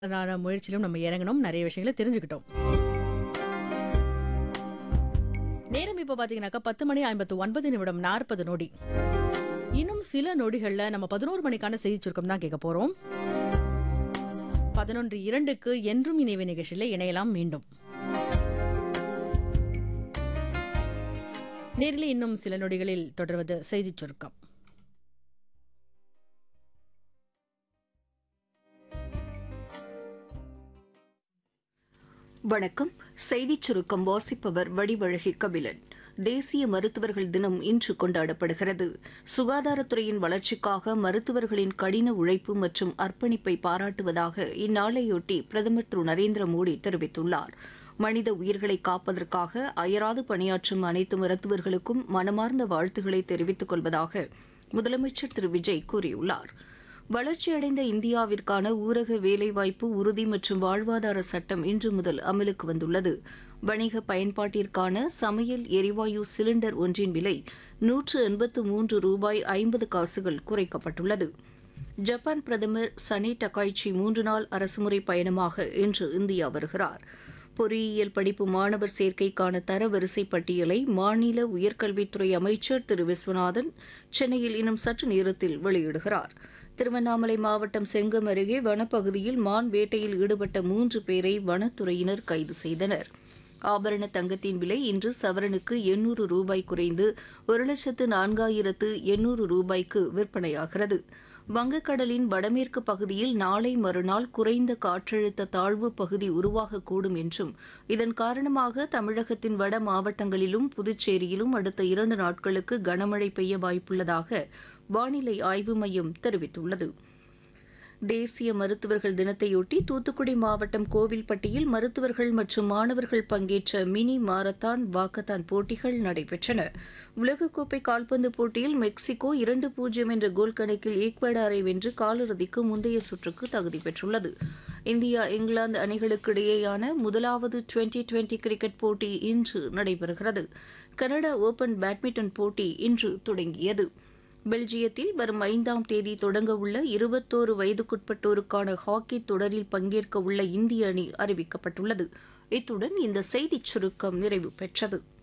னான முயற்சியிலும் நம்ம இறங்கணும். நெறைய விஷயங்கள தெரிஞ்சுக்கிட்டோம். நேரம் இப்ப பார்த்தீங்கன்னாக்கா 10 மணி 59 நிமிடம் 40 நொடி. இன்னும் சில நொடிகள்ல நம்ம 11 மணிக்கான செய்திச் சுருக்கம் தான் கேட்க போறோம். 11:02க்கு என்றும் இணைவு நிகழ்ச்சியில இணையலாம் மீண்டும். நேரிலே இன்னும் சில நொடிகளில் தொடர்வது செய்திச் சுருக்கம். வணக்கம் செய்திச் சுருக்கம் வாசிப்பவர் வடிவழகி கபிலன் தேசிய மருத்துவர்கள் தினம் இன்று கொண்டாடப்படுகிறது சுகாதாரத்துறையின் வளர்ச்சிக்காக மருத்துவர்களின் கடின உழைப்பு மற்றும் அர்ப்பணிப்பை பாராட்டுவதாக இந்நாளையொட்டி பிரதமர் திரு நரேந்திர மோடி தெரிவித்துள்ளார் மனித உயிர்களை காப்பதற்காக அயராது பணியாற்றும் அனைத்து மருத்துவர்களுக்கும் மனமார்ந்த வாழ்த்துக்களை தெரிவித்துக் கொள்வதாக முதலமைச்சர் திரு விஜய் கூறியுள்ளார் வளர்ச்சியடைந்த இந்தியாவிற்கான ஊரக வேலைவாய்ப்பு உறுதி மற்றும் வாழ்வாதார சட்டம் இன்று முதல் அமலுக்கு வந்துள்ளது வணிக பயன்பாட்டிற்கான சமையல் எரிவாயு சிலிண்டர் ஒன்றின் விலை நூற்று எண்பத்து மூன்று ரூபாய் ஐம்பது காசுகள் குறைக்கப்பட்டுள்ளது ஜப்பான் பிரதமர் சனி டக்காய்ச்சி மூன்று நாள் அரசுமுறை பயணமாக இன்று இந்தியா வருகிறார் பொறியியல் படிப்பு மாணவர் சேர்க்கைக்கான தரவரிசை பட்டியலை மாநில உயர்கல்வித்துறை அமைச்சர் திரு விஸ்வநாதன் சென்னையில் இன்னும் சற்று நேரத்தில் வெளியிடுகிறார் திருவண்ணாமலை மாவட்டம் செங்கம் அருகே வனப்பகுதியில் மான் வேட்டையில் ஈடுபட்ட மூன்று பேரை வனத்துறையினர் கைது செய்தனர் ஆபரண தங்கத்தின் விலை இன்று சவரனுக்கு எண்ணூறு ரூபாய் குறைந்து ஒரு லட்சத்து நான்காயிரத்து எண்ணூறு ரூபாய்க்கு விற்பனையாகிறது வங்கக்கடலின் வடமேற்கு பகுதியில் நாளை மறுநாள் குறைந்த காற்றழுத்த தாழ்வு பகுதி உருவாகக்கூடும் என்றும் இதன் காரணமாக தமிழகத்தின் வட மாவட்டங்களிலும் புதுச்சேரியிலும் அடுத்த இரண்டு நாட்களுக்கு கனமழை பெய்ய வாய்ப்புள்ளதாக வானிலை ஆய்வு மையம் தெரிவித்துள்ளது தேசிய மருத்துவர்கள் தினத்தையொட்டி தூத்துக்குடி மாவட்டம் கோவில்பட்டியில் மருத்துவர்கள் மற்றும் மாணவர்கள் பங்கேற்ற மினி மாரத்தான் வாக்கத்தான் போட்டிகள் நடைபெற்றன உலகக்கோப்பை கால்பந்து போட்டியில் மெக்சிகோ இரண்டு பூஜ்ஜியம் என்ற கோல் கணக்கில் ஈக்வடாரை வென்று காலிறுதிக்கு முந்தைய சுற்றுக்கு தகுதி பெற்றுள்ளது இந்தியா இங்கிலாந்து அணிகளுக்கு இடையேயான முதலாவது டுவெண்டி டுவெண்டி கிரிக்கெட் போட்டி இன்று நடைபெறுகிறது கனடா ஓபன் பேட்மிண்டன் போட்டி இன்று தொடங்கியது பெல்ஜியத்தில் வரும் ஐந்தாம் தேதி தொடங்க உள்ள இருபத்தோரு வயதுக்குட்பட்டோருக்கான ஹாக்கி தொடரில் பங்கேற்க உள்ள இந்திய அணி அறிவிக்கப்பட்டுள்ளது இத்துடன் இந்த செய்திச் சுருக்கம் நிறைவு பெற்றது